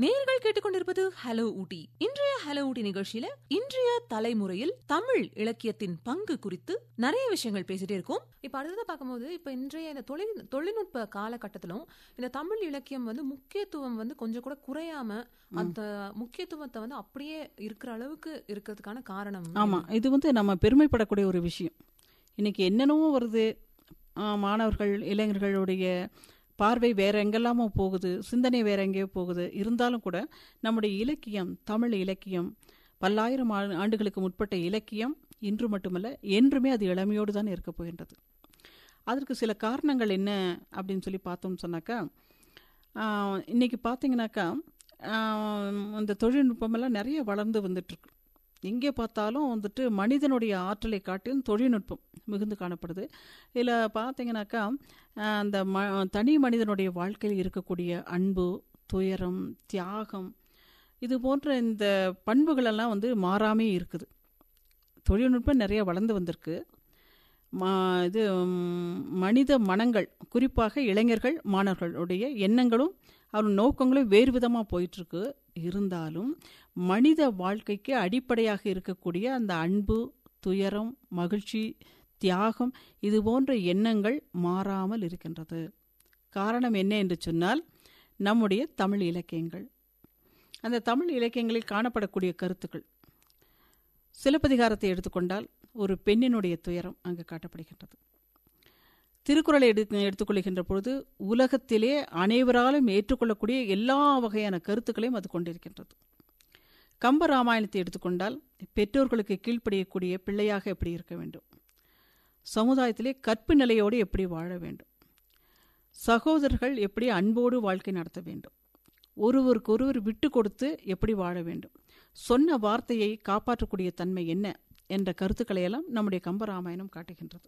நேர்கள் கேட்டுக்கொண்டிருப்பது ஹலோ ஊட்டி இன்றைய ஹலோ ஊட்டி நிகழ்ச்சியில இன்றைய தலைமுறையில் தமிழ் இலக்கியத்தின் பங்கு குறித்து நிறைய விஷயங்கள் பேசிட்டே இருக்கோம் இப்ப அடுத்ததா பார்க்கும்போது இப்ப இன்றைய இந்த தொழில் தொழில்நுட்ப காலகட்டத்திலும் இந்த தமிழ் இலக்கியம் வந்து முக்கியத்துவம் வந்து கொஞ்சம் கூட குறையாம அந்த முக்கியத்துவத்தை வந்து அப்படியே இருக்கிற அளவுக்கு இருக்கிறதுக்கான காரணம் ஆமாம் இது வந்து நம்ம பெருமைப்படக்கூடிய ஒரு விஷயம் இன்னைக்கு என்னென்னவோ வருது ஆ, மாணவர்கள் இளைஞர்களுடைய பார்வை வேற எங்கெல்லாமோ போகுது சிந்தனை வேற எங்கேயோ போகுது இருந்தாலும் கூட நம்முடைய இலக்கியம் தமிழ் இலக்கியம் பல்லாயிரம் ஆண்டு- ஆண்டுகளுக்கு முற்பட்ட இலக்கியம் இன்று மட்டுமல்ல என்றுமே அது இளமையோடு தான் இருக்க போகின்றது அதற்கு சில காரணங்கள் என்ன அப்படின்னு சொல்லி பார்த்தோம்னு சொன்னாக்கா ஆ, இன்னைக்கு பார்த்தீங்கன்னாக்கா ஆ, இந்த தொழில்நுட்பமெல்லாம் நிறைய வளர்ந்து வந்துட்டுருக்கு எங்கே பார்த்தாலும் வந்துட்டு மனிதனுடைய ஆற்றலை காட்டிலும் தொழில்நுட்பம் மிகுந்து காணப்படுது இதில் பார்த்தீங்கன்னாக்கா ஆஹ், அந்த ம தனி மனிதனுடைய வாழ்க்கையில் இருக்கக்கூடிய அன்பு துயரம் தியாகம் இது போன்ற இந்த பண்புகளெல்லாம் வந்து மாறாமே இருக்குது தொழில்நுட்பம் நிறைய வளர்ந்து வந்திருக்கு மா இது ம், மனித மனங்கள் குறிப்பாக இளைஞர்கள் மாணவர்களுடைய எண்ணங்களும் அவர் நோக்கங்களும் வேறு விதமாக போயிட்டுருக்கு இருந்தாலும் மனித வாழ்க்கைக்கு அடிப்படையாக இருக்கக்கூடிய அந்த அன்பு துயரம் மகிழ்ச்சி தியாகம் இது போன்ற எண்ணங்கள் மாறாமல் இருக்கின்றது காரணம் என்ன என்று சொன்னால் நம்முடைய தமிழ் இலக்கியங்கள் அந்த தமிழ் இலக்கியங்களில் காணப்படக்கூடிய கருத்துக்கள் சிலப்பதிகாரத்தை எடுத்துக்கொண்டால் ஒரு பெண்ணினுடைய துயரம் அங்கு காட்டப்படுகின்றது திருக்குறளை எடுத்து எடுத்துக்கொள்கின்ற பொழுது உலகத்திலே அனைவராலும் ஏற்றுக்கொள்ளக்கூடிய எல்லா வகையான கருத்துக்களையும் அது கொண்டிருக்கின்றது கம்ப ராமாயணத்தை எடுத்துக்கொண்டால் பெற்றோர்களுக்கு கீழ்ப்படியக்கூடிய பிள்ளையாக எப்படி இருக்க வேண்டும் சமுதாயத்திலே கற்பு நிலையோடு எப்படி வாழ வேண்டும் சகோதரர்கள் எப்படி அன்போடு வாழ்க்கை நடத்த வேண்டும் ஒருவருக்கொருவர் விட்டு கொடுத்து எப்படி வாழ வேண்டும் சொன்ன வார்த்தையை காப்பாற்றக்கூடிய தன்மை என்ன என்ற கருத்துக்களை எல்லாம் நம்முடைய கம்பராமாயணம் காட்டுகின்றது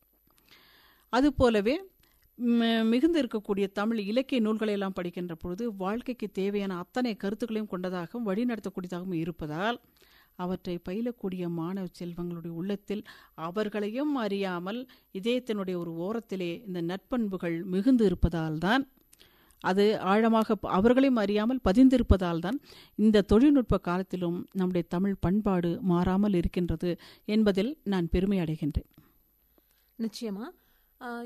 அதுபோலவே ம- மிகுந்து இருக்கக்கூடிய தமிழ் இலக்கிய நூல்களை எல்லாம் படிக்கின்ற பொழுது வாழ்க்கைக்கு தேவையான அத்தனை கருத்துக்களையும் கொண்டதாகவும் வழிநடத்தக்கூடியதாகவும் இருப்பதால் அவற்றை பயிலக்கூடிய மாணவ செல்வங்களுடைய உள்ளத்தில் அவர்களையும் அறியாமல் இதயத்தினுடைய ஒரு ஓரத்திலே இந்த நற்பண்புகள் மிகுந்து இருப்பதால் தான் அது ஆழமாக ப- அவர்களையும் அறியாமல் பதிந்திருப்பதால் தான் இந்த தொழில்நுட்ப காலத்திலும் நம்முடைய தமிழ் பண்பாடு மாறாமல் இருக்கின்றது என்பதில் நான் பெருமை அடைகின்றேன் நிச்சயமா ஆஹ்